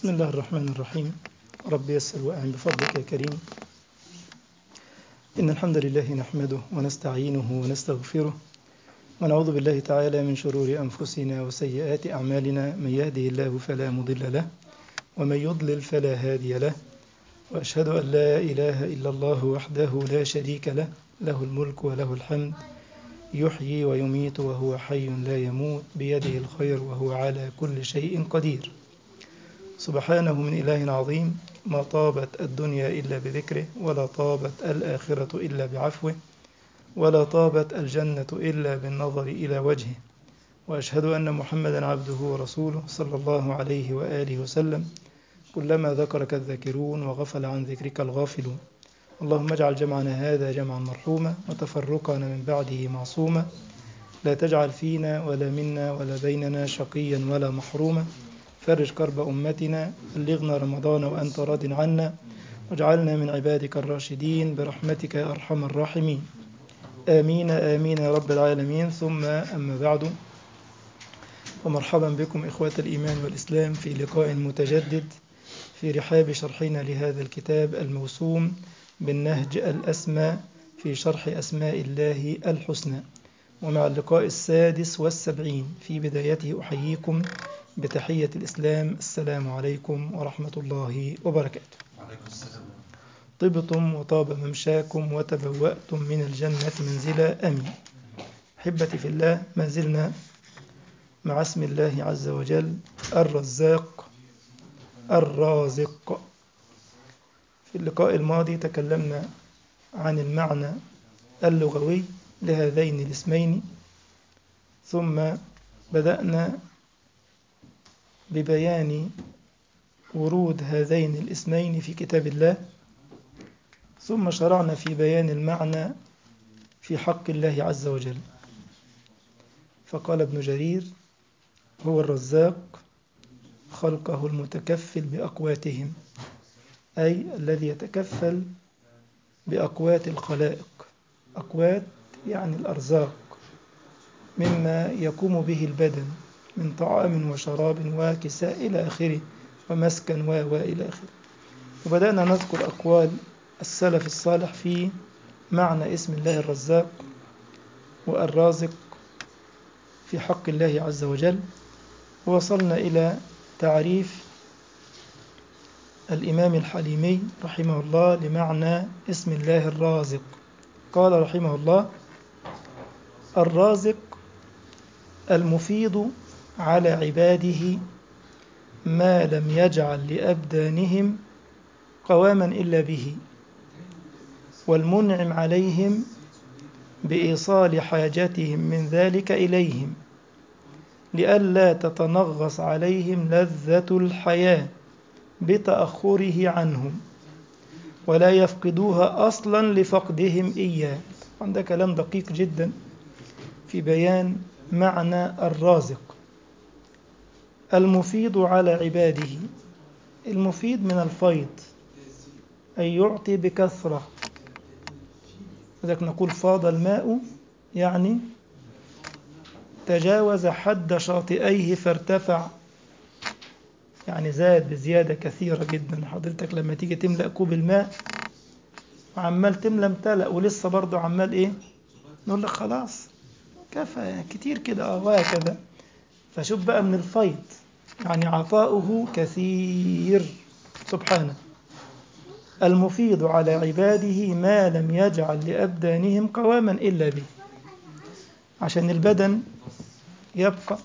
بسم الله الرحمن الرحيم رب يسر وأعن بفضلك يا كريم إن الحمد لله نحمده ونستعينه ونستغفره ونعوذ بالله تعالى من شرور أنفسنا وسيئات أعمالنا من يهده الله فلا مضل له ومن يضلل فلا هادي له وأشهد أن لا إله إلا الله وحده لا شريك له له الملك وله الحمد يحيي ويميت وهو حي لا يموت بيده الخير وهو على كل شيء قدير سبحانه من إله عظيم ما طابت الدنيا إلا بذكره ولا طابت الآخرة إلا بعفوه ولا طابت الجنة إلا بالنظر إلى وجهه وأشهد أن محمدا عبده ورسوله صلى الله عليه وآله وسلم كلما ذكرك الذاكرون وغفل عن ذكرك الغافلون اللهم اجعل جمعنا هذا جمعا مرحوما وتفرقنا من بعده معصوما لا تجعل فينا ولا منا ولا بيننا شقيا ولا محروما فرج كرب أمتنا بلغنا رمضان وأنت راض عنا واجعلنا من عبادك الراشدين برحمتك يا أرحم الراحمين آمين آمين يا رب العالمين ثم أما بعد ومرحبا بكم إخوة الإيمان والإسلام في لقاء متجدد في رحاب شرحنا لهذا الكتاب الموسوم بالنهج الأسمى في شرح أسماء الله الحسنى ومع اللقاء السادس والسبعين في بدايته أحييكم بتحية الإسلام السلام عليكم ورحمة الله وبركاته وعليكم السلام طبتم وطاب ممشاكم وتبوأتم من الجنة منزلا أمين أحبتي في الله ما زلنا مع اسم الله عز وجل الرزاق الرازق في اللقاء الماضي تكلمنا عن المعنى اللغوي لهذين الاسمين ثم بدأنا ببيان ورود هذين الاسمين في كتاب الله ثم شرعنا في بيان المعنى في حق الله عز وجل فقال ابن جرير هو الرزاق خلقه المتكفل بأقواتهم أي الذي يتكفل بأقوات الخلائق أقوات يعني الأرزاق مما يقوم به البدن من طعام وشراب وكساء إلى آخره ومسكن و إلى آخره وبدأنا نذكر أقوال السلف الصالح في معنى اسم الله الرزاق والرازق في حق الله عز وجل ووصلنا إلى تعريف الإمام الحليمي رحمه الله لمعنى اسم الله الرازق قال رحمه الله الرازق المفيض على عباده ما لم يجعل لأبدانهم قواما إلا به والمنعم عليهم بإيصال حاجتهم من ذلك إليهم لئلا تتنغص عليهم لذة الحياة بتأخره عنهم ولا يفقدوها أصلا لفقدهم إياه عند كلام دقيق جدا في بيان معنى الرازق المفيض على عباده المفيد من الفيض أي يعطي بكثرة لذلك نقول فاض الماء يعني تجاوز حد شاطئيه فارتفع يعني زاد بزيادة كثيرة جدا حضرتك لما تيجي تملأ كوب الماء وعمال تملى امتلأ ولسه برضه عمال ايه نقول لك خلاص كفى كتير كده اه وهكذا فشوف بقى من الفيض يعني عطاؤه كثير سبحانه المفيض على عباده ما لم يجعل لأبدانهم قواما إلا به عشان البدن يبقى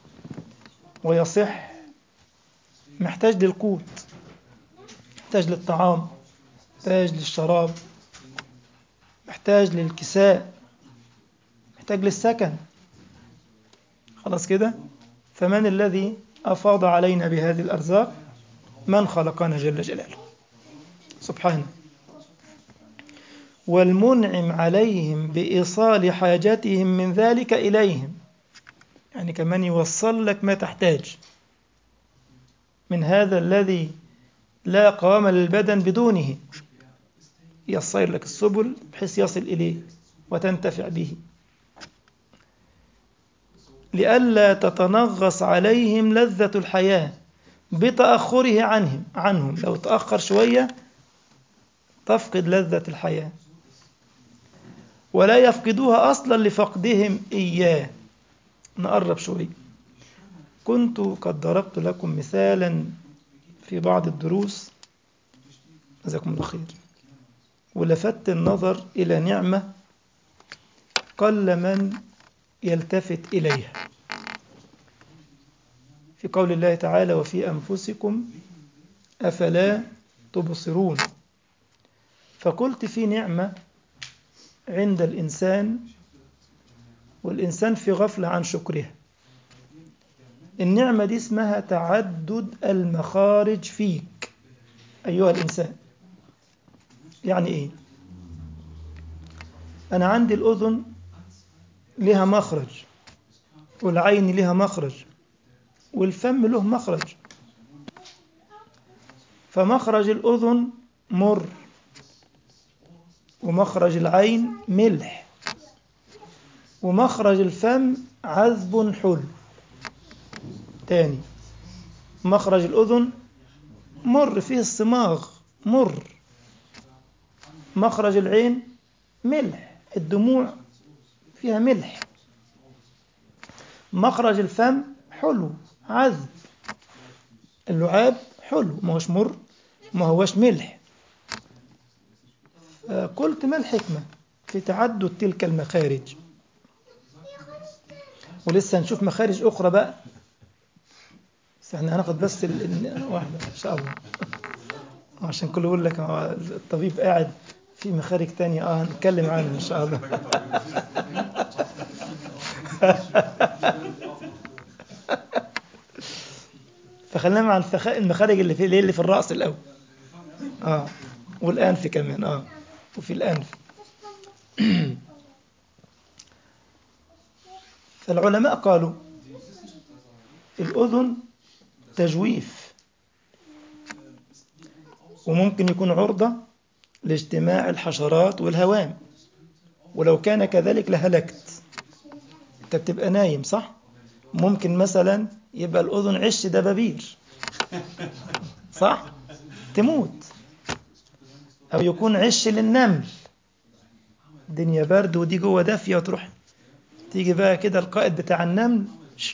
ويصح محتاج للقوت محتاج للطعام محتاج للشراب محتاج للكساء محتاج للسكن خلاص كده فمن الذي أفاض علينا بهذه الأرزاق من خلقنا جل جلاله سبحانه والمنعم عليهم بإيصال حاجتهم من ذلك إليهم يعني كمان يوصل لك ما تحتاج من هذا الذي لا قوام للبدن بدونه يصير لك السبل بحيث يصل إليه وتنتفع به لئلا تتنغص عليهم لذة الحياة بتأخره عنهم عنهم لو تأخر شوية تفقد لذة الحياة ولا يفقدوها أصلا لفقدهم إياه نقرب شوية كنت قد ضربت لكم مثالا في بعض الدروس جزاكم الله خير ولفت النظر إلى نعمة قل من يلتفت إليها في قول الله تعالى وفي أنفسكم أفلا تبصرون فقلت في نعمة عند الإنسان والإنسان في غفلة عن شكرها النعمة دي اسمها تعدد المخارج فيك أيها الإنسان يعني إيه أنا عندي الأذن لها مخرج والعين لها مخرج والفم له مخرج فمخرج الأذن مر ومخرج العين ملح ومخرج الفم عذب حلو تاني مخرج الأذن مر فيه الصماغ مر مخرج العين ملح الدموع فيها ملح مخرج الفم حلو عذب اللعاب حلو ما هوش مر ما هوش ملح قلت ما الحكمة في تعدد تلك المخارج ولسه نشوف مخارج أخرى بقى بس احنا هناخد بس ال... واحدة إن شاء الله عشان كله يقول لك الطبيب قاعد في مخارج تانية اه هنتكلم عنها إن شاء الله فخلينا مع الفخ... المخارج اللي في اللي في الرأس الأول اه والأنف كمان اه وفي الأنف فالعلماء قالوا الأذن تجويف وممكن يكون عرضة لاجتماع الحشرات والهوام ولو كان كذلك لهلكت انت بتبقى نايم صح ممكن مثلا يبقى الأذن عش دبابير صح تموت أو يكون عش للنمل الدنيا برد ودي جوه دافية وتروح تيجي بقى كده القائد بتاع النمل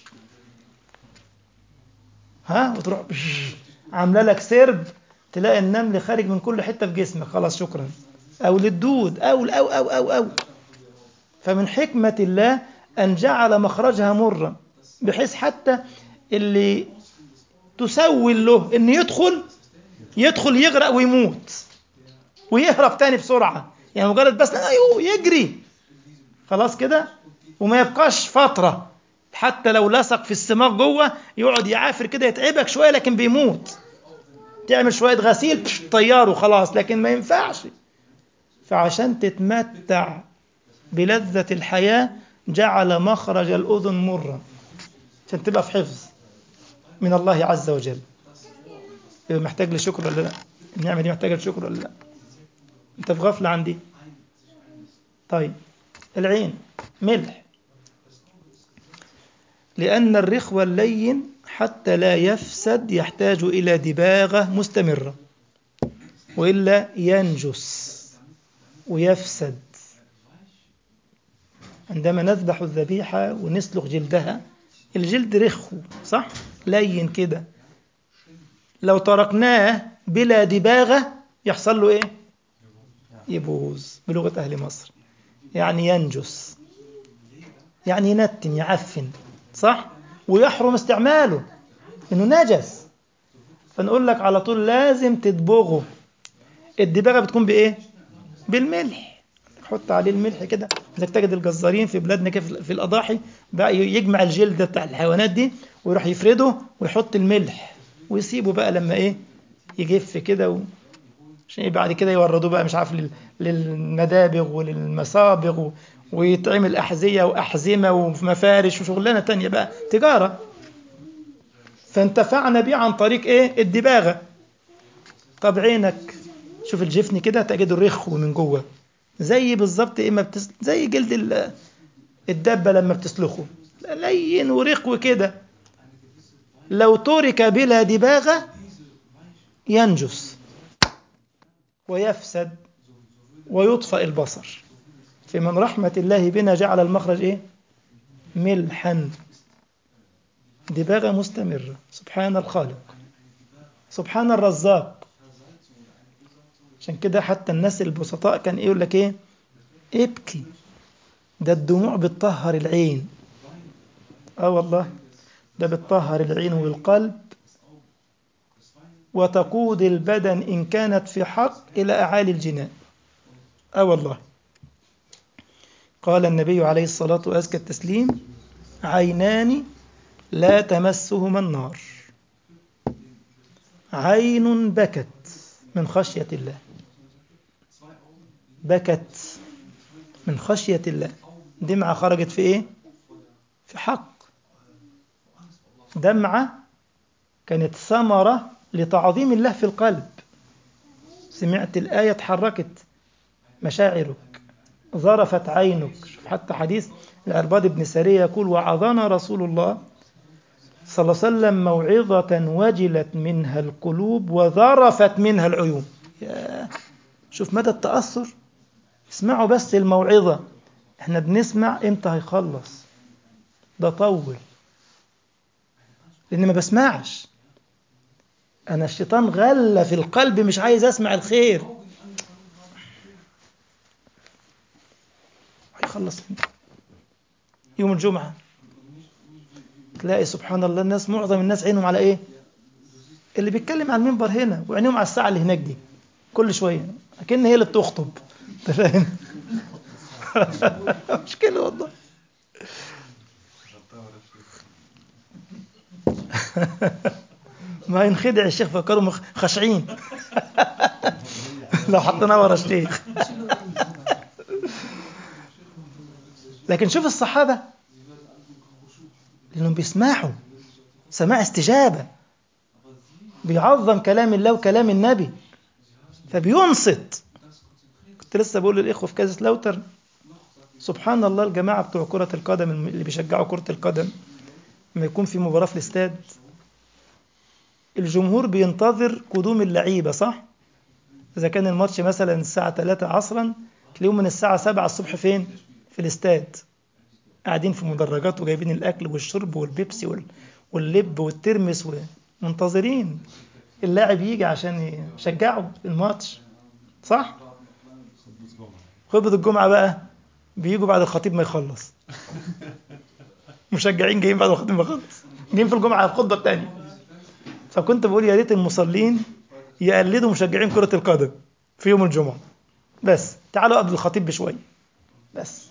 ها وتروح عامله لك سرب تلاقي النمل خارج من كل حته في جسمك خلاص شكرا او للدود او او او او او فمن حكمه الله ان جعل مخرجها مرا بحيث حتى اللي تسول له ان يدخل يدخل يغرق ويموت ويهرب تاني بسرعه يعني مجرد بس ايوه يجري خلاص كده وما يبقاش فتره حتى لو لصق في السماغ جوه يقعد يعافر كده يتعبك شويه لكن بيموت تعمل شويه غسيل طياره خلاص لكن ما ينفعش فعشان تتمتع بلذة الحياة جعل مخرج الأذن مرا عشان تبقى في حفظ من الله عز وجل يبقى محتاج لشكر ولا لا النعمة دي محتاجة لشكر ولا لا انت في غفلة عن دي طيب العين ملح لأن الرخوة اللين حتى لا يفسد يحتاج إلى دباغة مستمرة وإلا ينجس ويفسد عندما نذبح الذبيحة ونسلخ جلدها الجلد رخو صح؟ لين كده لو تركناه بلا دباغة يحصل له إيه؟ يبوظ بلغة أهل مصر يعني ينجس يعني ينتن يعفن صح ويحرم استعماله انه نجس فنقول لك على طول لازم تدبغه الدباغه بتكون بايه بالملح حط عليه الملح كده انك تجد الجزارين في بلادنا كيف في الاضاحي بقى يجمع الجلد بتاع الحيوانات دي ويروح يفرده ويحط الملح ويسيبه بقى لما ايه يجف كده و... عشان بعد كده يوردوه بقى مش عارف لل... للمدابغ وللمصابغ و... ويتعمل أحذية وأحزمة ومفارش وشغلانة تانية بقى تجارة فانتفعنا بيه عن طريق إيه الدباغة طب عينك شوف الجفن كده تجده الرخو من جوه زي بالظبط إيه ما بتس... زي جلد الدبة لما بتسلخه لين ورخو كده لو ترك بلا دباغة ينجس ويفسد ويطفأ البصر في من رحمة الله بنا جعل المخرج إيه؟ ملحا دباغة مستمرة سبحان الخالق سبحان الرزاق عشان كده حتى الناس البسطاء كان يقول لك ايه ابكي ده الدموع بتطهر العين اه والله ده بتطهر العين والقلب وتقود البدن إن كانت في حق إلى أعالي الجنان اه والله قال النبي عليه الصلاة وأزكى التسليم عينان لا تمسهما النار عين بكت من خشية الله بكت من خشية الله دمعة خرجت في إيه؟ في حق دمعة كانت ثمرة لتعظيم الله في القلب سمعت الآية تحركت مشاعرك ظرفت عينك شوف حتى حديث العرباد بن سارية يقول وعظنا رسول الله صلى الله عليه وسلم موعظة وجلت منها القلوب وذرفت منها العيون يا شوف مدى التأثر اسمعوا بس الموعظة احنا بنسمع امتى هيخلص ده طول لان ما بسمعش انا الشيطان غلى في القلب مش عايز اسمع الخير هيخلص يوم الجمعة تلاقي سبحان الله الناس معظم الناس عينهم على ايه اللي بيتكلم على المنبر هنا وعينيهم على الساعة اللي هناك دي كل شوية أكن هي اللي بتخطب فاهم مشكلة والله ما ينخدع الشيخ فكروا خشعين لو حطيناه ورا الشيخ لكن شوف الصحابة لأنهم بيسمعوا سماع استجابة بيعظم كلام الله وكلام النبي فبينصت كنت لسه بقول للإخوة في كازس لوتر سبحان الله الجماعة بتوع كرة القدم اللي بيشجعوا كرة القدم لما يكون في مباراة في الاستاد الجمهور بينتظر قدوم اللعيبة صح؟ إذا كان الماتش مثلا الساعة 3 عصرا تلاقيهم من الساعة 7 الصبح فين؟ في الاستاد قاعدين في مدرجات وجايبين الأكل والشرب والبيبسي واللب والترمس ومنتظرين اللاعب يجي عشان يشجعه الماتش صح؟ خطبة الجمعة بقى بيجوا بعد الخطيب ما يخلص مشجعين جايين بعد الخطيب ما يخلص جايين في الجمعة على الخطبة الثانية فكنت بقول يا ريت المصلين يقلدوا مشجعين كرة القدم في يوم الجمعة بس تعالوا قبل الخطيب بشوية بس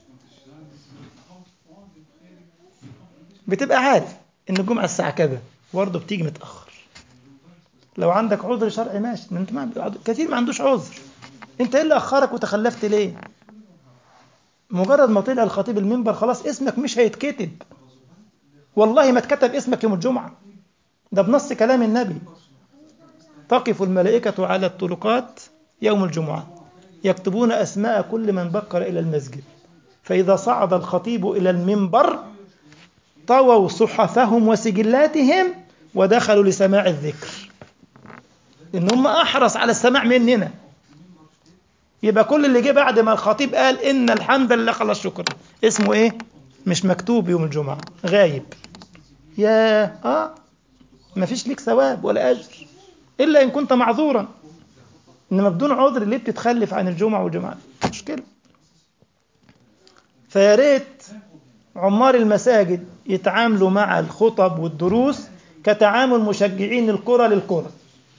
بتبقى عارف ان الجمعة الساعة كذا برضه بتيجي متأخر لو عندك عذر شرعي ماشي انت ما كثير ما عندوش عذر انت ايه اللي اخرك وتخلفت ليه مجرد ما طلع الخطيب المنبر خلاص اسمك مش هيتكتب والله ما اتكتب اسمك يوم الجمعة ده بنص كلام النبي تقف الملائكة على الطرقات يوم الجمعة يكتبون أسماء كل من بكر إلى المسجد فإذا صعد الخطيب إلى المنبر طووا صحفهم وسجلاتهم ودخلوا لسماع الذكر إن هم أحرص على السماع مننا يبقى كل اللي جه بعد ما الخطيب قال إن الحمد لله خلاص شكرا اسمه إيه؟ مش مكتوب يوم الجمعة غايب يا آه ما فيش ليك ثواب ولا أجر إلا إن كنت معذورا إنما بدون عذر ليه بتتخلف عن الجمعة والجمعة مشكلة فيا ريت عمار المساجد يتعاملوا مع الخطب والدروس كتعامل مشجعين الكرة للكرة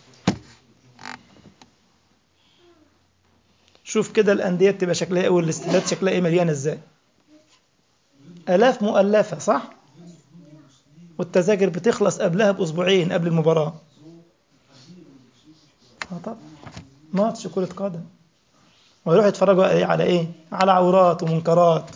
شوف كده الأندية بتبقى شكلها إيه والاستادات شكلها إيه مليانة إزاي آلاف مؤلفة صح؟ والتذاكر بتخلص قبلها بأسبوعين قبل المباراة اه طبعا ماتش كرة قدم ويروحوا يتفرجوا على ايه؟ على عورات ومنكرات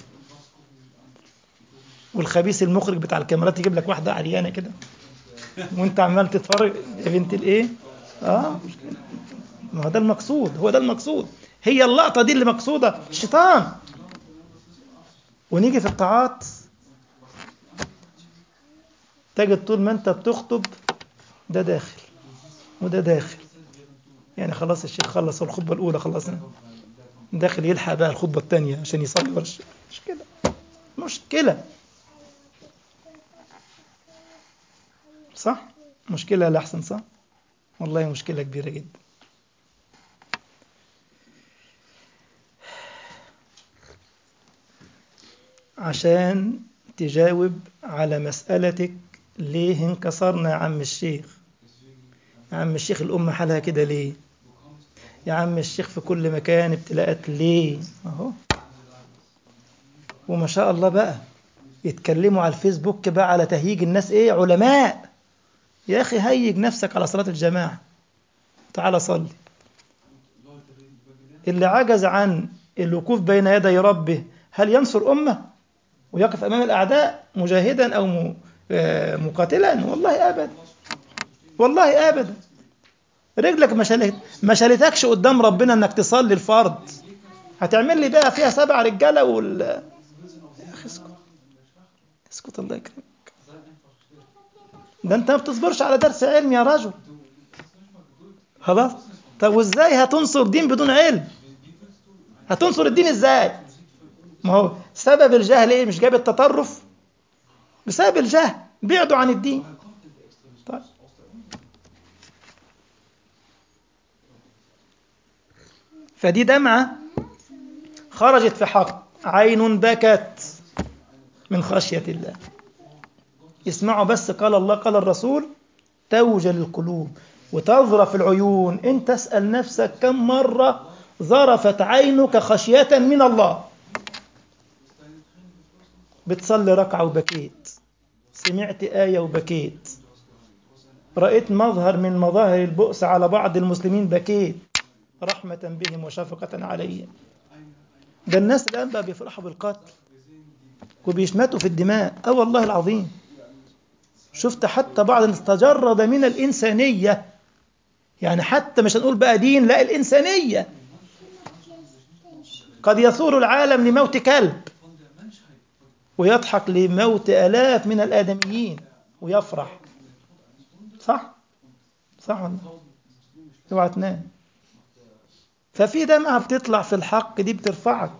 والخبيث المخرج بتاع الكاميرات يجيب لك واحدة عريانة كده وانت عمال تتفرج يا بنت الايه؟ اه ما هو ده المقصود هو ده المقصود هي اللقطة دي اللي مقصودة الشيطان ونيجي في الطاعات تجد طول ما أنت بتخطب ده داخل وده داخل يعني خلاص الشيخ خلص الخطبة الأولى خلصنا داخل يلحق بقى الخطبة الثانية عشان يصلي ورا الشيخ مشكلة مشكلة صح؟ مشكلة لا أحسن صح؟ والله مشكلة كبيرة جدا عشان تجاوب على مسألتك ليه انكسرنا يا عم الشيخ يا عم الشيخ الأمة حالها كده ليه يا عم الشيخ في كل مكان ابتلاءات ليه اهو وما شاء الله بقى يتكلموا على الفيسبوك بقى على تهييج الناس ايه علماء يا اخي هيج نفسك على صلاة الجماعة تعال صلي اللي عجز عن الوقوف بين يدي ربه هل ينصر أمة ويقف أمام الأعداء مجاهدا أو مقاتلا والله أبدا والله أبدا رجلك ما شالت ما شالتكش قدام ربنا انك تصلي الفرض هتعمل لي بقى فيها سبع رجاله وال يا اخي اسكت اسكت الله يكرمك ده انت ما بتصبرش على درس علم يا رجل خلاص طب وازاي هتنصر دين بدون علم هتنصر الدين ازاي ما هو سبب الجهل ايه مش جاب التطرف بسبب الجهل بعدوا عن الدين طيب فدي دمعة خرجت في حق عين بكت من خشية الله اسمعوا بس قال الله قال الرسول توجل القلوب وتظرف العيون انت اسأل نفسك كم مرة ظرفت عينك خشية من الله بتصلي ركعة وبكيت سمعت آية وبكيت رأيت مظهر من مظاهر البؤس على بعض المسلمين بكيت رحمة بهم وشفقة عليهم ده الناس الآن بقى بيفرحوا بالقتل وبيشمتوا في الدماء اه والله العظيم شفت حتى بعض الناس تجرد من الإنسانية يعني حتى مش هنقول بقى دين لا الإنسانية قد يثور العالم لموت كلب ويضحك لموت آلاف من الآدميين ويفرح صح؟ صح ولا اوعى تنام ففي دمعة بتطلع في الحق دي بترفعك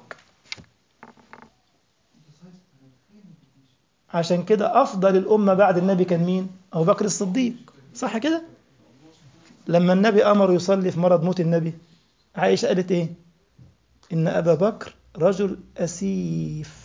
عشان كده أفضل الأمة بعد النبي كان مين؟ أبو بكر الصديق صح كده؟ لما النبي أمر يصلي في مرض موت النبي عائشة قالت إيه؟ إن أبا بكر رجل أسيف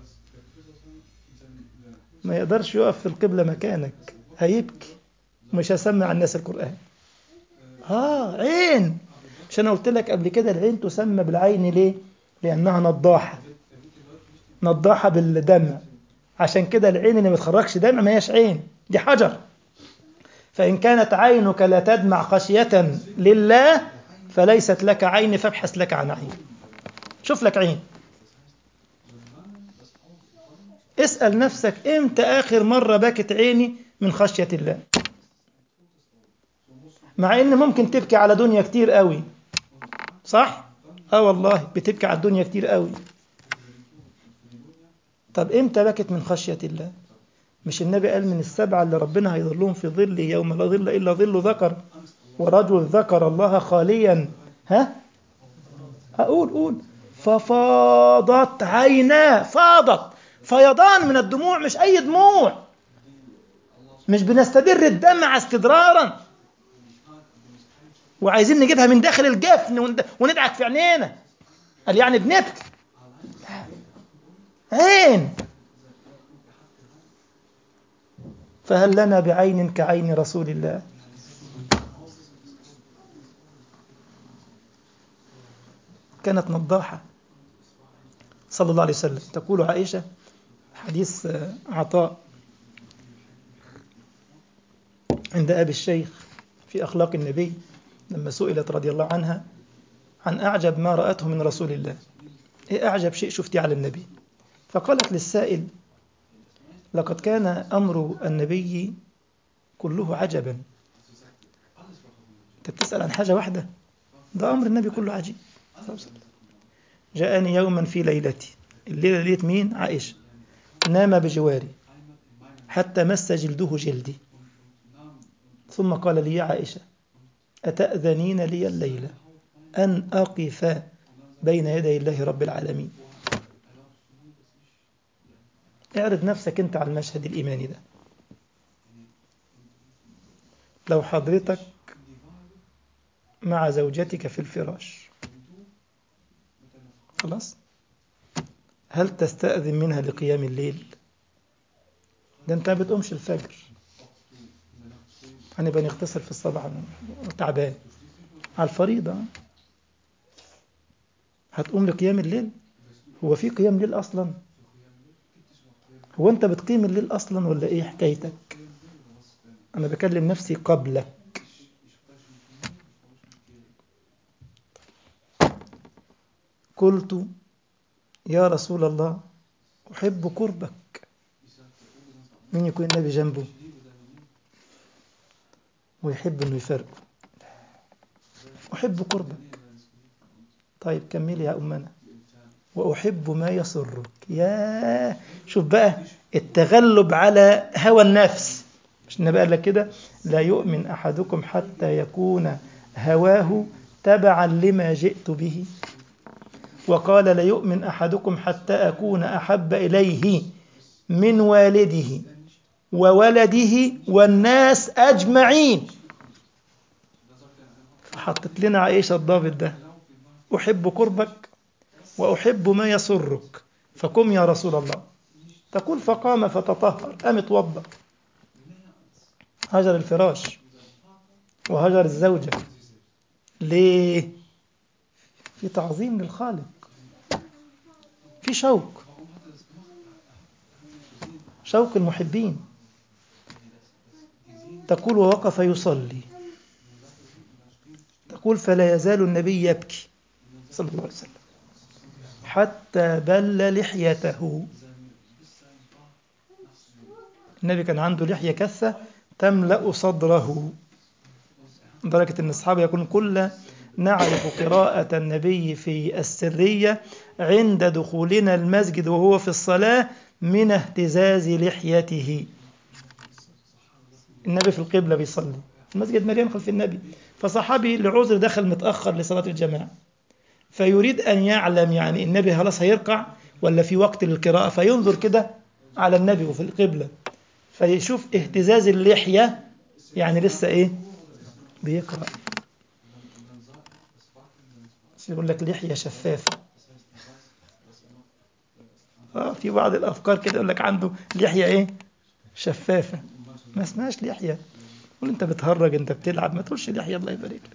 ما يقدرش يقف في القبلة مكانك هيبكي مش هسمع الناس القرآن آه عين مش أنا قلت لك قبل كده العين تسمى بالعين ليه؟ لأنها نضاحة نضاحة بالدمع عشان كده العين اللي ما بتخرجش دمع ما هيش عين دي حجر فإن كانت عينك لا تدمع خشية لله فليست لك عين فابحث لك عن عين شوف لك عين اسأل نفسك امتى آخر مرة بكت عيني من خشية الله مع ان ممكن تبكي على دنيا كتير قوي صح اه والله بتبكي على الدنيا كتير قوي طب امتى بكت من خشية الله مش النبي قال من السبعة اللي ربنا هيظلهم في ظله يوم لا ظل إلا ظل ذكر ورجل ذكر الله خاليا ها أقول قول ففاضت عيناه فاضت فيضان من الدموع مش أي دموع مش بنستدر الدمع استدرارا وعايزين نجيبها من داخل الجفن وندعك في عينينا قال يعني بنبكي عين فهل لنا بعين كعين رسول الله كانت نضاحة صلى الله عليه وسلم تقول عائشة حديث عطاء عند أبي الشيخ في أخلاق النبي لما سئلت رضي الله عنها عن أعجب ما رأته من رسول الله إيه أعجب شيء شفتي على النبي فقالت للسائل لقد كان أمر النبي كله عجبا أنت بتسأل عن حاجة واحدة ده أمر النبي كله عجيب جاءني يوما في ليلتي الليلة ليلة مين عائشة نام بجواري حتى مس جلده جلدي ثم قال لي يا عائشة أتأذنين لي الليلة أن أقف بين يدي الله رب العالمين اعرض نفسك أنت على المشهد الإيماني ده لو حضرتك مع زوجتك في الفراش خلاص هل تستأذن منها لقيام الليل ده انت ما بتقومش الفجر هنبقى نغتسل في الصباح تعبان على الفريضة هتقوم لقيام الليل هو في قيام ليل أصلا هو أنت بتقيم الليل أصلا ولا إيه حكايتك أنا بكلم نفسي قبلك قلت يا رسول الله أحب قربك من يكون النبي جنبه ويحب أنه يفارقه أحب قربك طيب كملي يا أمنا وأحب ما يسرك يا شوف بقى التغلب على هوى النفس مش النبي قال لك كده لا يؤمن أحدكم حتى يكون هواه تبعا لما جئت به وقال لا يؤمن أحدكم حتى أكون أحب إليه من والده وولده والناس أجمعين فحطت لنا عائشة الضابط ده أحب قربك وأحب ما يسرك فقم يا رسول الله تقول فقام فتطهر قام اتوضا هجر الفراش وهجر الزوجة ليه؟ في تعظيم للخالق في شوق شوق المحبين تقول ووقف يصلي تقول فلا يزال النبي يبكي صلى الله عليه وسلم حتى بل لحيته النبي كان عنده لحية كثة تملأ صدره لدرجة أن أصحابه يقولون كل نعرف قراءة النبي في السرية عند دخولنا المسجد وهو في الصلاة من اهتزاز لحيته النبي في القبلة بيصلي المسجد مليان خلف النبي فصحابي لعذر دخل متأخر لصلاة الجماعة فيريد أن يعلم يعني النبي خلاص هيركع ولا في وقت للقراءة فينظر كده على النبي وفي القبلة فيشوف اهتزاز اللحية يعني لسه ايه بيقرأ يقول لك لحية شفافة اه في بعض الافكار كده يقول لك عنده لحية ايه شفافة ما اسمهاش لحية قول انت بتهرج انت بتلعب ما تقولش لحية الله يبارك لك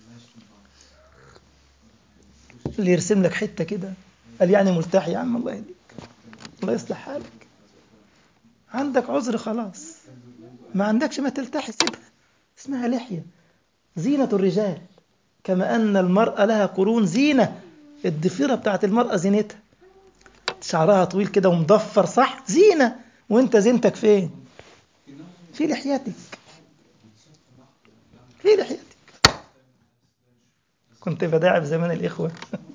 اللي يرسم لك حتة كده قال يعني ملتحي يا عم الله يهديك الله يصلح حالك عندك عذر خلاص ما عندكش ما تلتحي سيبها اسمها لحية زينة الرجال كما أن المرأة لها قرون زينة الضفيرة بتاعت المرأة زينتها شعرها طويل كده ومضفر صح زينة وانت زينتك فين في لحيتك في لحيتك كنت بداعب زمان الإخوة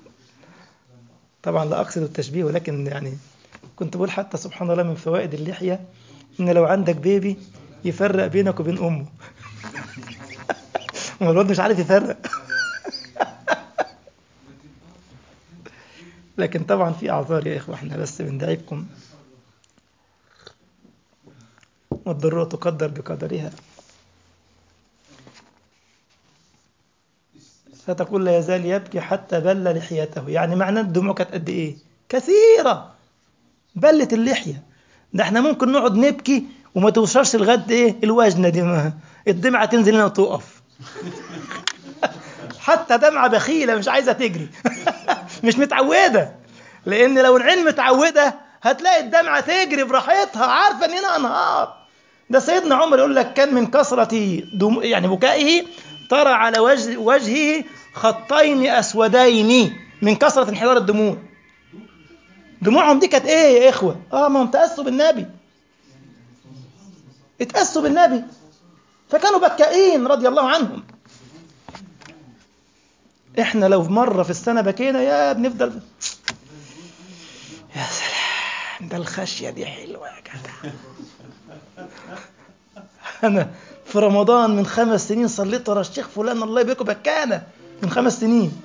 طبعا لا أقصد التشبيه ولكن يعني كنت بقول حتى سبحان الله من فوائد اللحية إن لو عندك بيبي يفرق بينك وبين أمه الواد مش عارف يفرق لكن طبعا في أعذار يا إخوة احنا بس بندعيكم والضرورة تقدر بقدرها فتقول لا يزال يبكي حتى بل لحيته يعني معنى الدموع كانت قد ايه كثيرة بلت اللحية ده احنا ممكن نقعد نبكي وما توصلش لغاية ايه الوجنة دي ما الدمعة تنزل هنا وتقف حتى دمعة بخيلة مش عايزة تجري مش متعودة لأن لو العين متعودة هتلاقي الدمعة تجري براحتها عارفة إن هنا أنهار ده سيدنا عمر يقول لك كان من كثرة دم... يعني بكائه ترى على وجه وجهه خطين أسودين من كثرة انحدار الدموع دموعهم دي كانت إيه يا إخوة؟ آه ما هم تأسوا بالنبي اتأسوا بالنبي فكانوا بكائين رضي الله عنهم احنا لو مرة في السنة بكينا يا بنفضل يا سلام ده الخشية دي حلوة يا جدع أنا في رمضان من خمس سنين صليت ورا الشيخ فلان الله يبارك بكانة من خمس سنين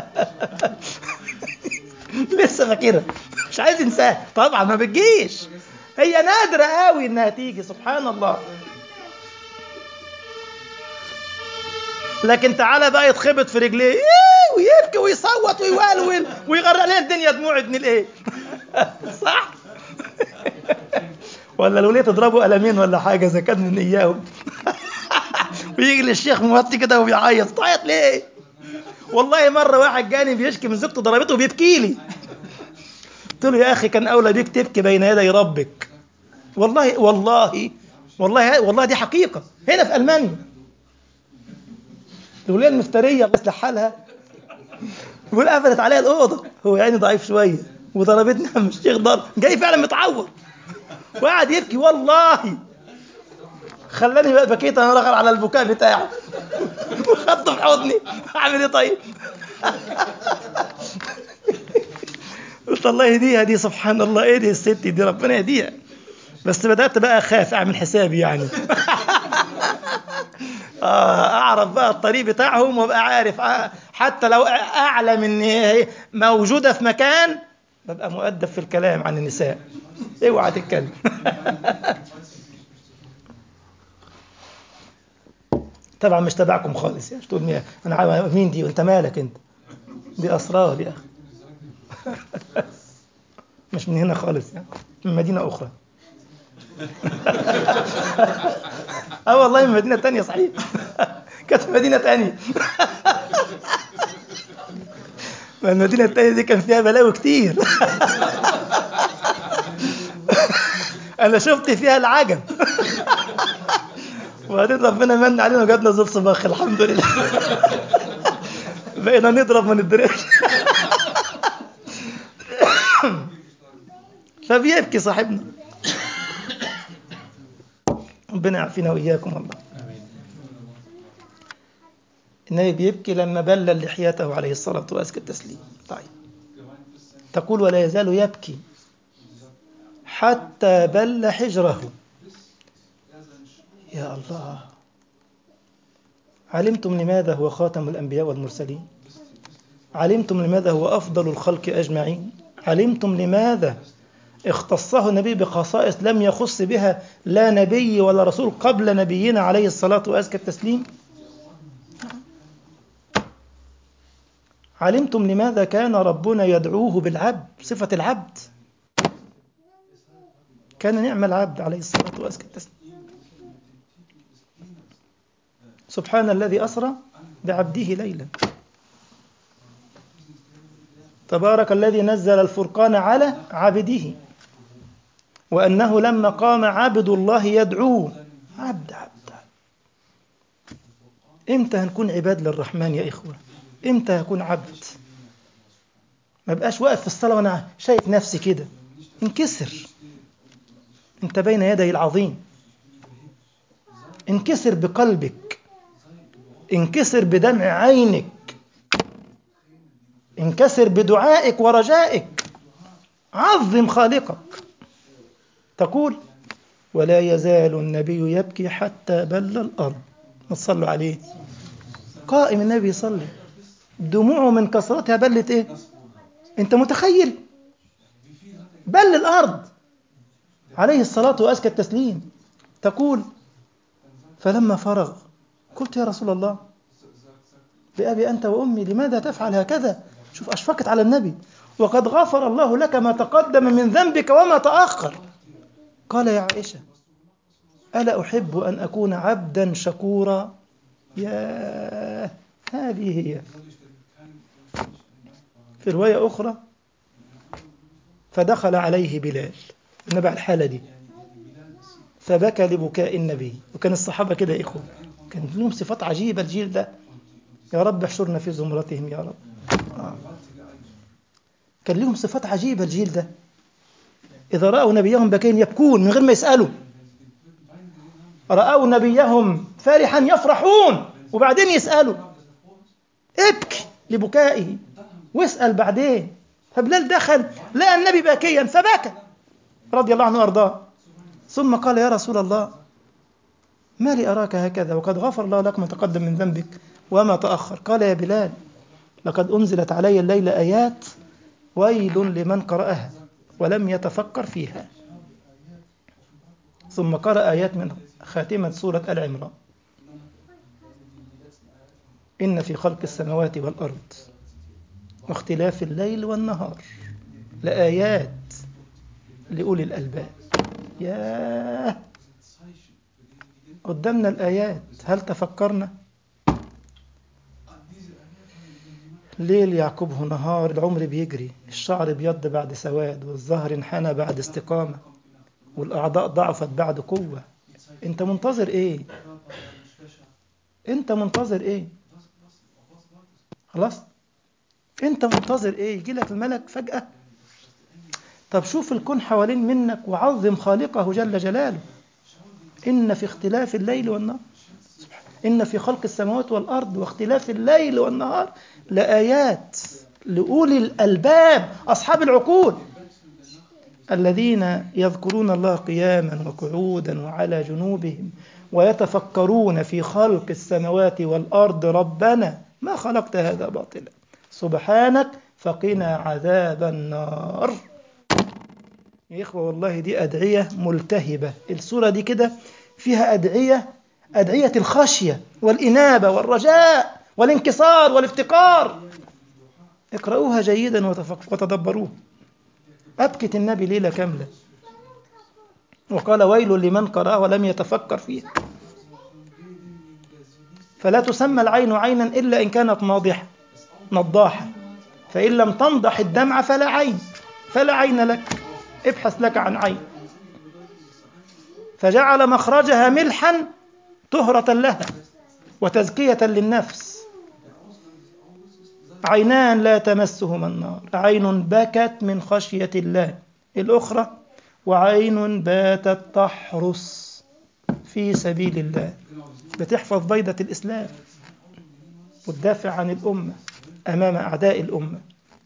لسه فاكرها مش عايز انساها طبعا ما بتجيش هي نادرة قوي انها تيجي سبحان الله لكن تعالى بقى يتخبط في رجليه ويبكي ويصوت ويولول ويغرق لنا الدنيا دموع ابن الايه صح ولا الوليه تضربه قلمين ولا حاجه اذا كان من اياهم ويجي للشيخ موطي كده وبيعيط تعيط ليه والله مره واحد جاني بيشكي من زوجته ضربته وبيبكي لي قلت له يا اخي كان اولى بيك تبكي بين يدي ربك والله والله والله والله دي حقيقه هنا في المانيا الوليه المفتريه الله يصلح حالها بيقول قفلت عليها الاوضه هو يعني ضعيف شويه وضربتني عم الشيخ ضرب جاي فعلا متعور وقعد يبكي والله خلاني بقى بكيت انا رغم على البكاء بتاعه وخدته في حضني اعمل ايه طيب قلت الله يهديها دي سبحان الله ايه دي الست دي ربنا يهديها بس بدات بقى اخاف اعمل حسابي يعني اعرف بقى الطريق بتاعهم وابقى عارف حتى لو اعلم ان هي موجوده في مكان ببقى مؤدب في الكلام عن النساء اوعى تتكلم طبعا مش تبعكم خالص يعني تقول مين انا مين دي وانت مالك انت دي اسرار يا اخي مش من هنا خالص يعني من مدينه اخرى اه والله من مدينه تانية صحيح كانت مدينه تانية ما المدينه التانية دي كان فيها بلاوي كتير انا شفت فيها العجب وبعدين ربنا من علينا وجدنا زول صباخ الحمد لله بقينا نضرب ما ندركش فبيبكي صاحبنا ربنا يعافينا واياكم والله النبي بيبكي لما بلل لحيته عليه الصلاه وازكى التسليم طيب تقول ولا يزال يبكي حتى بل حجره يا الله علمتم لماذا هو خاتم الانبياء والمرسلين علمتم لماذا هو افضل الخلق اجمعين علمتم لماذا اختصه النبي بخصائص لم يخص بها لا نبي ولا رسول قبل نبينا عليه الصلاة وأزكى التسليم علمتم لماذا كان ربنا يدعوه بالعبد صفة العبد كان نعم العبد عليه الصلاة وأزكى التسليم سبحان الذي أسرى بعبده ليلا تبارك الذي نزل الفرقان على عبده وأنه لما قام عبد الله يدعوه عبد عبد امتى هنكون عباد للرحمن يا إخوة امتى هكون عبد ما بقاش واقف في الصلاة وأنا شايف نفسي كده انكسر انت بين يدي العظيم انكسر بقلبك انكسر بدمع عينك انكسر بدعائك ورجائك عظم خالقك تقول ولا يزال النبي يبكي حتى بل الأرض ما تصلوا عليه قائم النبي يصلي دموعه من كثرتها بلت ايه انت متخيل بل الأرض عليه الصلاة وأزكى التسليم تقول فلما فرغ قلت يا رسول الله بأبي أنت وأمي لماذا تفعل هكذا شوف أشفقت على النبي وقد غفر الله لك ما تقدم من ذنبك وما تأخر قال يا عائشة ألا أحب أن أكون عبدا شكورا يا هذه هي في رواية أخرى فدخل عليه بلال النبي على الحالة دي فبكى لبكاء النبي وكان الصحابة كده يا إخوة كان لهم صفات عجيبة الجيل ده يا رب احشرنا في زمرتهم يا رب آه. كان لهم صفات عجيبة الجيل ده إذا رأوا نبيهم بكين يبكون من غير ما يسألوا رأوا نبيهم فرحا يفرحون وبعدين يسألوا ابكي لبكائه واسأل بعدين فبلال دخل لقى النبي باكيا فبكى رضي الله عنه وارضاه ثم قال يا رسول الله ما لي أراك هكذا وقد غفر الله لك ما تقدم من ذنبك وما تأخر قال يا بلال لقد أنزلت علي الليلة آيات ويل لمن قرأها ولم يتفكر فيها ثم قرأ آيات من خاتمة سورة آل عمران إن في خلق السماوات والأرض واختلاف الليل والنهار لآيات لأولي الألباب ياه قدامنا الآيات هل تفكرنا ليل يعقبه نهار العمر بيجري الشعر بيض بعد سواد والظهر انحنى بعد استقامة والأعضاء ضعفت بعد قوة أنت منتظر إيه أنت منتظر إيه خلاص أنت منتظر إيه يجي لك الملك فجأة طب شوف الكون حوالين منك وعظم خالقه جل جلاله إن في اختلاف الليل والنهار إن في خلق السماوات والأرض واختلاف الليل والنهار لآيات لأولي الألباب أصحاب العقول الذين يذكرون الله قياما وقعودا وعلى جنوبهم ويتفكرون في خلق السماوات والأرض ربنا ما خلقت هذا باطلا سبحانك فقنا عذاب النار يا إخوة والله دي أدعية ملتهبة السورة دي كده فيها أدعية أدعية الخشية والإنابة والرجاء والانكسار والافتقار اقرأوها جيدا وتدبروها أبكت النبي ليلة كاملة وقال ويل لمن قرأه ولم يتفكر فيه فلا تسمى العين عينا إلا إن كانت ناضحة نضاحة فإن لم تنضح الدمع فلا عين فلا عين لك ابحث لك عن عين فجعل مخرجها ملحا طهرة لها وتزكية للنفس عينان لا تمسهما النار عين بكت من خشية الله الأخرى وعين باتت تحرس في سبيل الله بتحفظ بيضة الإسلام وتدافع عن الأمة أمام أعداء الأمة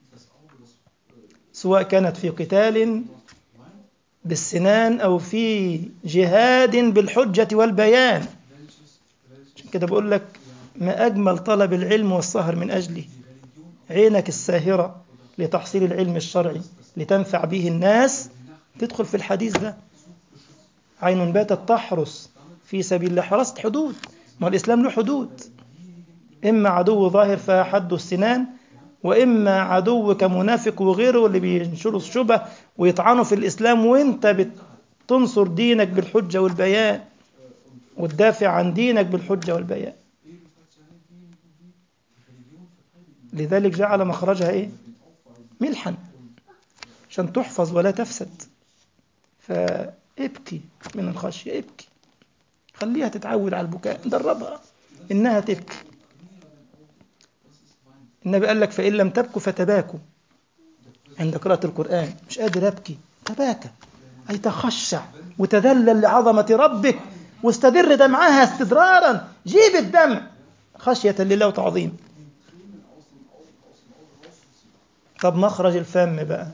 سواء كانت في قتال بالسنان أو في جهاد بالحجة والبيان عشان كده بقول لك ما أجمل طلب العلم والسهر من أجله عينك الساهرة لتحصيل العلم الشرعي لتنفع به الناس تدخل في الحديث ده عين باتت تحرس في سبيل الله حرست حدود ما الإسلام له حدود إما عدو ظاهر فحد السنان وإما عدو كمنافق وغيره اللي بينشروا الشبه ويطعنوا في الإسلام وإنت بتنصر دينك بالحجة والبيان وتدافع عن دينك بالحجة والبيان لذلك جعل مخرجها إيه؟ ملحا عشان تحفظ ولا تفسد فابكي من الخشية ابكي خليها تتعود على البكاء دربها إنها تبكي النبي قال لك فإن لم تبكوا فتباكوا عند قراءة القرآن مش قادر أبكي تباكى أي تخشع وتذلل لعظمة ربك واستدر دمعها استدرارا جيب الدمع خشية لله وتعظيم طب مخرج الفم بقى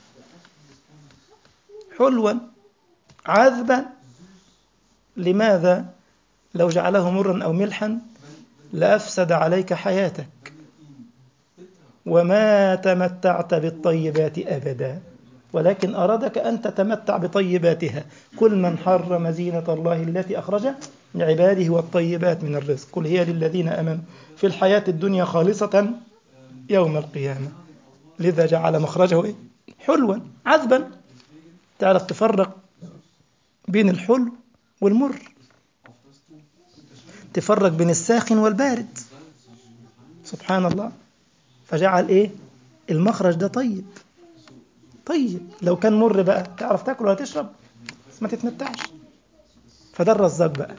حلوا عذبا لماذا لو جعله مرا أو ملحا لأفسد عليك حياتك وما تمتعت بالطيبات أبدا ولكن أرادك أن تتمتع بطيباتها كل من حرم زينة الله التي أخرج لعباده والطيبات من الرزق قل هي للذين أمنوا في الحياة الدنيا خالصة يوم القيامة لذا جعل مخرجه إيه؟ حلوا عذبا تعرف تفرق بين الحلو والمر تفرق بين الساخن والبارد سبحان الله فجعل ايه المخرج ده طيب طيب لو كان مر بقى تعرف تاكل ولا تشرب بس ما تتمتعش فده الرزاق بقى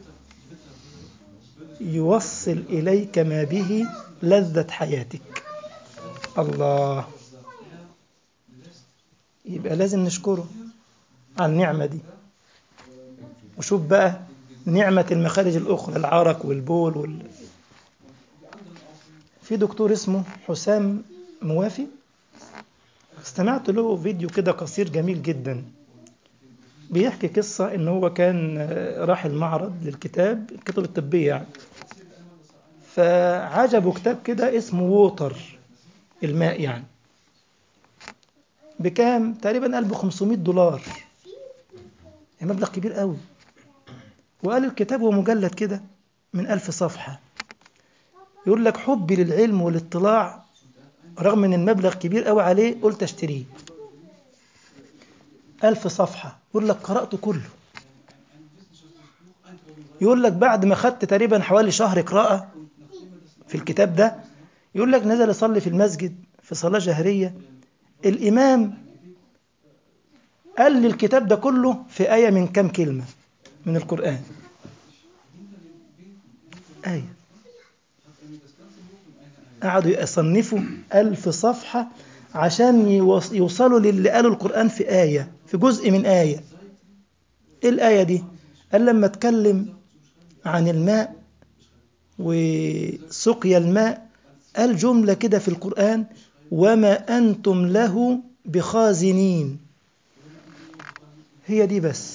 يوصل إليك ما به لذة حياتك الله يبقى لازم نشكره على النعمة دي وشوف بقى نعمة المخارج الأخرى العرق والبول وال... في دكتور اسمه حسام موافي استمعت له فيديو كده قصير جميل جدا بيحكي قصة إن هو كان راح المعرض للكتاب الكتب الطبية يعني فعجبه كتاب كده اسمه ووتر الماء يعني بكام تقريبا قال ب 500 دولار يعني مبلغ كبير قوي وقال الكتاب هو مجلد كده من ألف صفحة يقول لك حبي للعلم والاطلاع رغم ان المبلغ كبير قوي عليه قلت اشتريه ألف صفحة يقول لك قرأته كله يقول لك بعد ما خدت تقريبا حوالي شهر قراءة في الكتاب ده يقول لك نزل يصلي في المسجد في صلاة جهرية الإمام قال لي الكتاب ده كله في آية من كام كلمة من القرآن آية قعدوا يصنفوا ألف صفحة عشان يوصلوا للي قالوا القرآن في آية في جزء من آية إيه الآية دي؟ قال لما اتكلم عن الماء وسقيا الماء قال جملة كده في القرآن وما أنتم له بخازنين هي دي بس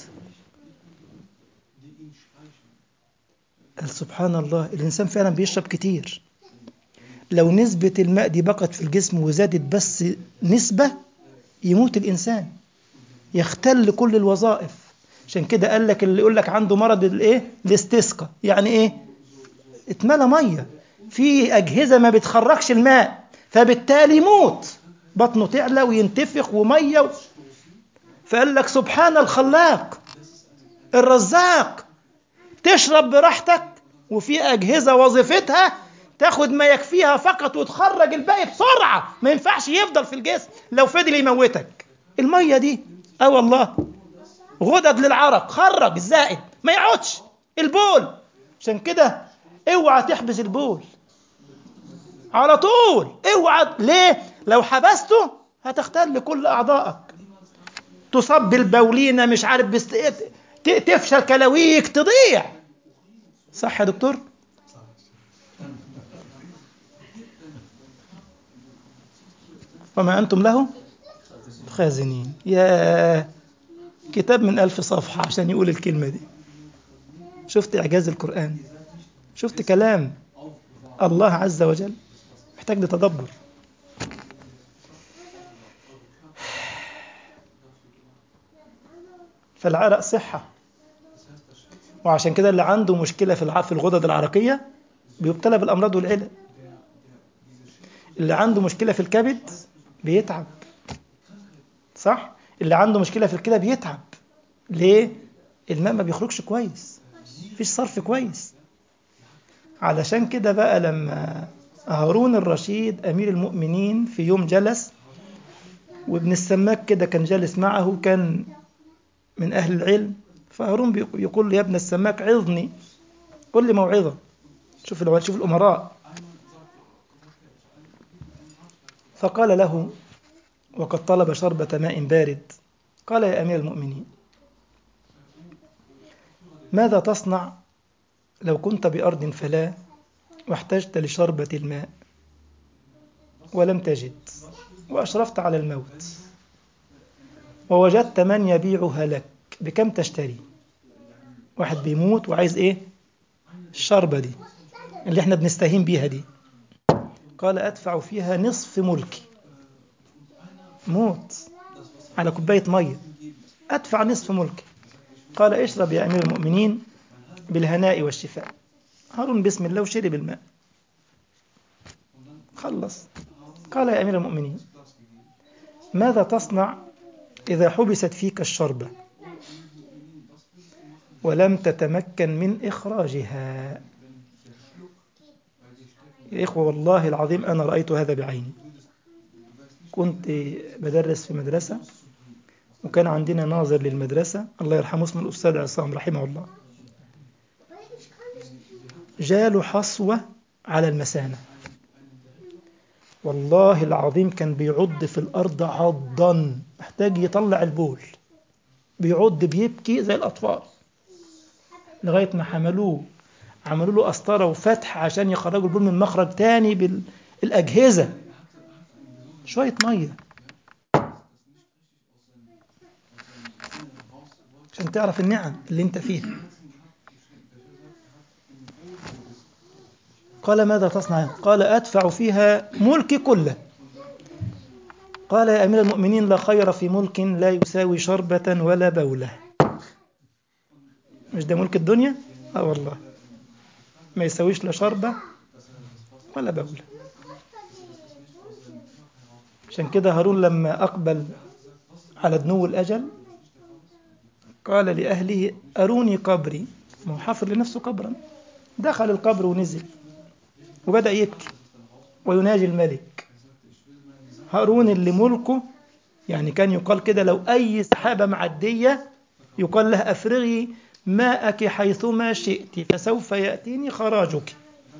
قال سبحان الله الإنسان فعلا بيشرب كتير لو نسبة الماء دي بقت في الجسم وزادت بس نسبة يموت الإنسان يختل كل الوظائف عشان كده قال لك اللي يقول لك عنده مرض الايه الاستسقاء يعني ايه اتملى ميه في اجهزه ما بتخرجش الماء فبالتالي يموت بطنه تعلى وينتفخ وميه و... فقال لك سبحان الخلاق الرزاق تشرب براحتك وفي اجهزه وظيفتها تاخد ما يكفيها فقط وتخرج الباقي بسرعه ما ينفعش يفضل في الجسم لو فضل يموتك الميه دي اه والله غدد للعرق خرج الزائد ما يقعدش البول عشان كده اوعى تحبس البول على طول اوعى ليه لو حبسته هتختل كل اعضائك تصب بالبولينه مش عارف بست... تفشل كلاويك تضيع صح يا دكتور وما انتم له خازنين يا كتاب من ألف صفحة عشان يقول الكلمة دي شفت إعجاز القرآن شفت كلام الله عز وجل محتاج لتدبر فالعرق صحة وعشان كده اللي عنده مشكلة في في الغدد العرقية بيبتلى بالأمراض والعلل اللي عنده مشكلة في الكبد بيتعب صح؟ اللي عنده مشكلة في الكلى بيتعب ليه؟ الماء ما بيخرجش كويس مفيش صرف كويس علشان كده بقى لما هارون الرشيد أمير المؤمنين في يوم جلس وابن السماك كده كان جالس معه كان من أهل العلم فهارون يقول له يا ابن السماك عظني قل لي موعظة شوف شوف الأمراء فقال له وقد طلب شربة ماء بارد قال يا أمير المؤمنين ماذا تصنع لو كنت بأرض فلا واحتجت لشربة الماء ولم تجد وأشرفت على الموت ووجدت من يبيعها لك بكم تشتري واحد بيموت وعايز ايه الشربة دي اللي احنا بنستهين بيها دي قال أدفع فيها نصف ملكي موت على كوباية مية أدفع نصف ملكي قال اشرب يا أمير المؤمنين بالهناء والشفاء هارون بسم الله وشرب الماء خلص قال يا أمير المؤمنين ماذا تصنع إذا حبست فيك الشربة ولم تتمكن من إخراجها يا إخوة والله العظيم أنا رأيت هذا بعيني كنت بدرس في مدرسة وكان عندنا ناظر للمدرسة الله يرحمه اسمه الأستاذ عصام رحمه الله جاله حصوة على المثانة والله العظيم كان بيعض في الأرض عضا محتاج يطلع البول بيعض بيبكي زي الأطفال لغاية ما حملوه عملوا له قسطرة وفتح عشان يخرجوا البول من مخرج تاني بالأجهزة شوية مية عشان تعرف النعم اللي انت فيها قال ماذا تصنع قال أدفع فيها ملكي كله قال يا أمير المؤمنين لا خير في ملك لا يساوي شربة ولا بولة مش ده ملك الدنيا؟ اه والله ما يساويش لا شربة ولا بولة عشان كده هارون لما أقبل على دنو الأجل قال لأهله أروني قبري ما هو حفر لنفسه قبرا دخل القبر ونزل وبدأ يبكي ويناجي الملك هارون اللي ملكه يعني كان يقال كده لو أي سحابة معدية يقال لها أفرغي ماءك حيثما شئت فسوف يأتيني خراجك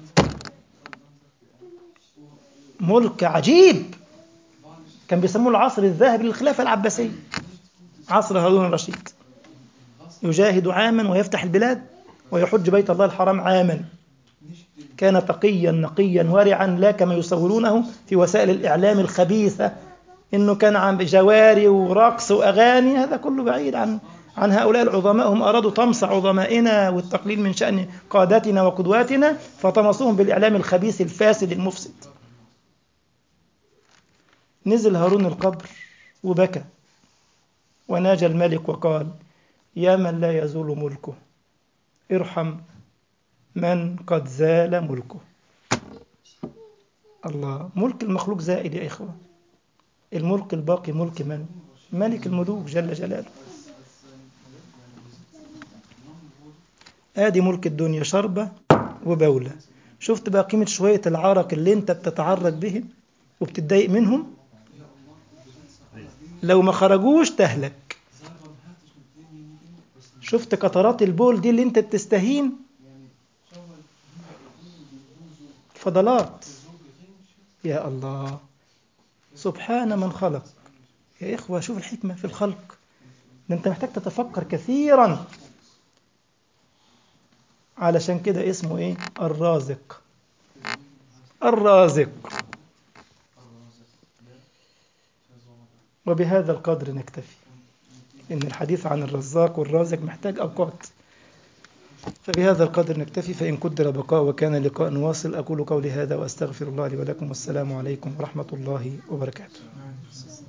ملك عجيب كان بيسموه العصر الذهبي للخلافة العباسية عصر هارون الرشيد يجاهد عاما ويفتح البلاد ويحج بيت الله الحرام عاما كان تقيا نقيا ورعا لا كما يصورونه في وسائل الإعلام الخبيثة إنه كان عن جواري ورقص وأغاني هذا كله بعيد عن عن هؤلاء العظماء هم أرادوا طمس عظمائنا والتقليل من شأن قادتنا وقدواتنا فطمسوهم بالإعلام الخبيث الفاسد المفسد نزل هارون القبر وبكى وناجى الملك وقال يا من لا يزول ملكه ارحم من قد زال ملكه الله ملك المخلوق زائد يا إخوة الملك الباقي ملك من ملك الملوك جل جلاله ادي ملك الدنيا شربة وبولة شفت بقى قيمة شوية العرق اللي انت بتتعرق بهم وبتتضايق منهم لو ما خرجوش تهلك شفت قطرات البول دي اللي انت بتستهين فضلات يا الله سبحان من خلق يا إخوة شوف الحكمة في الخلق ده أنت محتاج تتفكر كثيرا علشان كده اسمه إيه الرازق الرازق وبهذا القدر نكتفي إن الحديث عن الرزاق والرازق محتاج أوقات فبهذا القدر نكتفي فإن قدر بقاء وكان لقاء واصل أقول قولي هذا وأستغفر الله لي ولكم والسلام عليكم ورحمة الله وبركاته